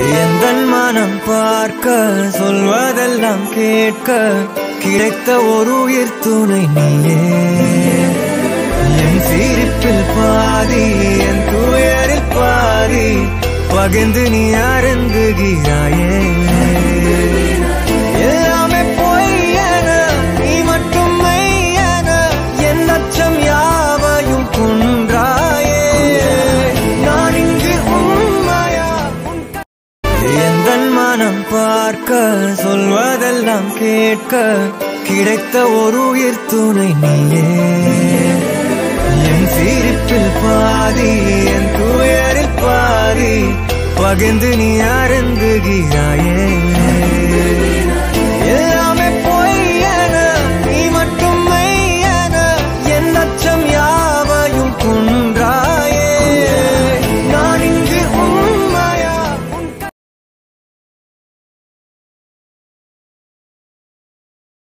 எந்த மனம் பார்க்க சொல்வதெல்லாம் கேட்க கிடைத்த ஒரு உயிர் துணை நீயே என் சிரிப்பில் பாதி என் துயரில் பாதி பகிர்ந்து நீ அருந்துகிறாயே எல்லாமே பொய்யென நீ மட்டும் மெய்யென என் அச்சம் யாவையும் கொன்றாயே நான் இங்கு உண்மையா உன் எந்த மனம் பார்க்க சொல்வதெல்லாம் கேட்க கிடைத்த ஒரு உயிர் துணை நீயே என் சிரிப்பில் பாதி என் துயரில் பாதி பகிர்ந்து நீ அருந்துகிறாயே